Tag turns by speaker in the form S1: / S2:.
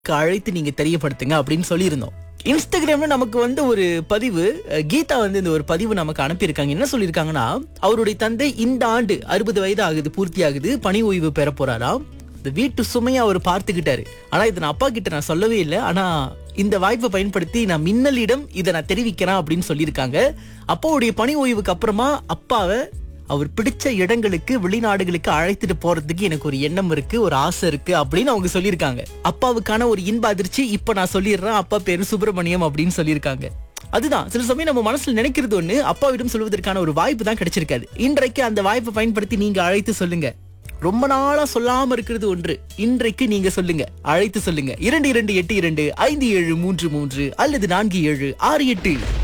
S1: அழைத்து நீங்க தெரியப்படுத்துங்க அப்படின்னு சொல்லியிருந்தோம் இன்ஸ்டாகிராம்ல நமக்கு வந்து ஒரு பதிவு அஹ், கீதா வந்து இந்த ஒரு பதிவு நமக்கு அனுப்பியிருக்காங்க என்ன சொல்லியிருக்காங்கன்னா அவருடைய தந்தை இந்த ஆண்டு அறுபது வயது ஆகுது பூர்த்தி ஆகுது பணி ஓய்வு பெற போறாராம் இந்த வீட்டு சுமையை அவர் பார்த்துக்கிட்டாரு ஆனா இதை நான் அப்பா கிட்ட நான் சொல்லவே இல்லை ஆனா இந்த வாய்ப்பை பயன்படுத்தி நான் மின்னலிடம் இதை நான் தெரிவிக்கிறேன் அப்படின்னு சொல்லியிருக்காங்க அப்பாவுடைய பணி ஓய்வுக்கு அப்புறமா அப்பாவை அவர் பிடிச்ச இடங்களுக்கு வெளிநாடுகளுக்கு அழைத்துட்டு போறதுக்கு எனக்கு ஒரு எண்ணம் இருக்கு ஒரு ஆசை இருக்கு அப்படின்னு அவங்க சொல்லியிருக்காங்க அப்பாவுக்கான ஒரு இன்ப அதிர்ச்சி இப்ப நான் சொல்லிடுறேன் அப்பா பேரு சுப்பிரமணியம் அப்படின்னு சொல்லியிருக்காங்க அதுதான் சில சமயம் நம்ம மனசுல நினைக்கிறது ஒண்ணு அப்பாவிடம் சொல்வதற்கான ஒரு வாய்ப்பு தான் கிடைச்சிருக்காது இன்றைக்கு அந்த வாய்ப்பை பயன்படுத்தி நீங்க அழைத்து சொல்லுங்க ரொம்ப நாளா சொல்லாம இருக்கிறது ஒன்று இன்றைக்கு நீங்க சொல்லுங்க அழைத்து சொல்லுங்க இரண்டு இரண்டு எட்டு இரண்டு ஐந்து ஏழு மூன்று மூன்று அல்லது நான்கு ஏழு ஆறு எட்டு